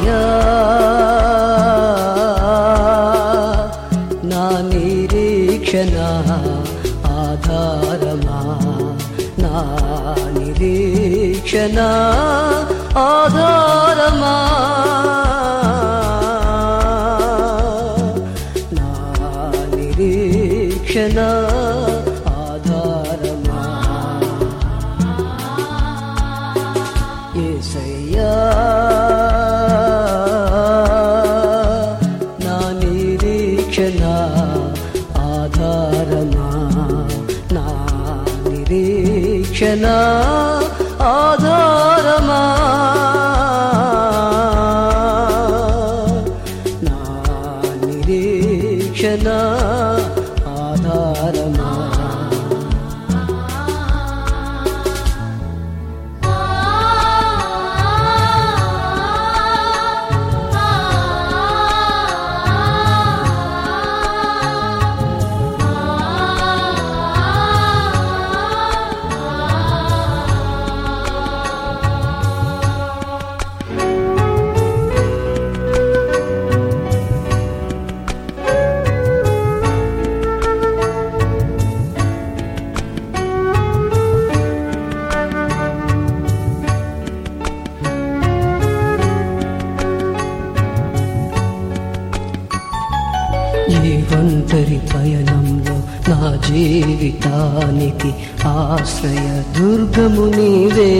ఏసయ్యా నా నిరీక్షణ ఆధారమా నా నిరీక్షణ ఆధారమా నా నిరీక్షణ ఆధారమా ఏసయ్యా నా నిరీక్షణ ఆధారమా నా నిరీక్షణ ఆధారమా నా నిరీక్షణ ఆధారమా ఈ ఒంటరి పయనంలో నా జీవితానికి ఆశ్రయ దుర్గము నీవే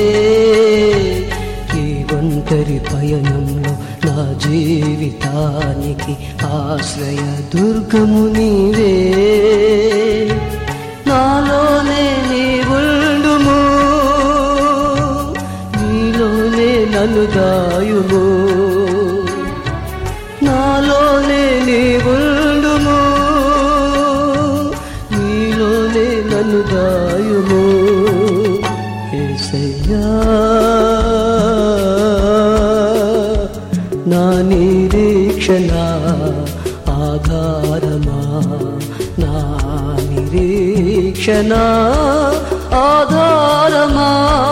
ఈ ఒంటరి పయనంలో నా జీవితానికి ఆశ్రయ దుర్గము నీవే నాలోనే నీ ఉండుము నీలోనే నన్ను దాయుము నాలోనే నీ ఉండుము నీలోనే నన్ను దాయుము ఏసయ్యా నా నిరీక్షణ ఆధారమా నా నిరీక్షణ ఆధారమా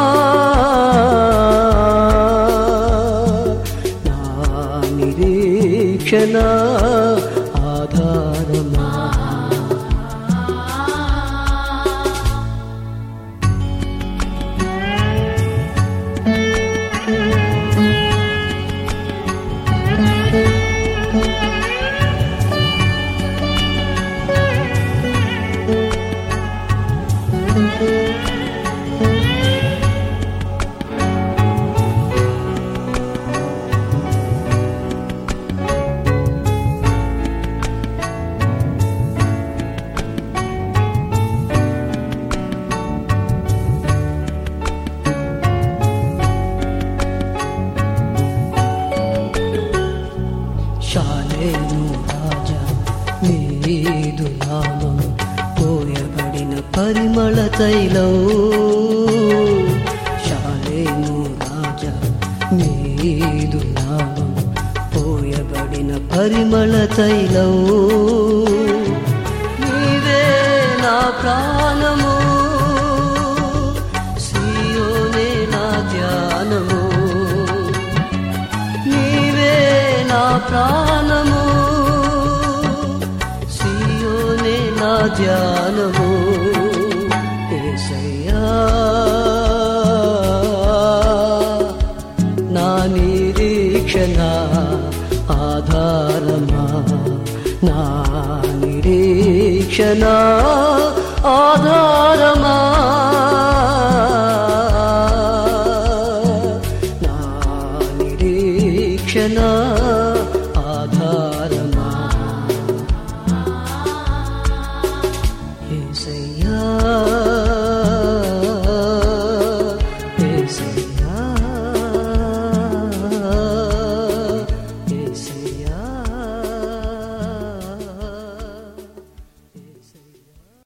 నా నిరీక్షణ ఆధారమా శాలేను రాజా నీదు నామం పోయబడిన పరిమళ తైలం శాలేను రాజా నీదు నామం పోయబడిన పరిమళ తైలం నీవే నా ప్రాణము సియోనే నా ధ్యానము నీవే నా ప్రాణము సియోనే నా ధ్యానము ఏసయ్యా నా నిరీక్షణ ఆధారమా నా నిరీక్షణ ఆధారమా నా నిరీక్షణ ఆధారమా ఏసయ్యా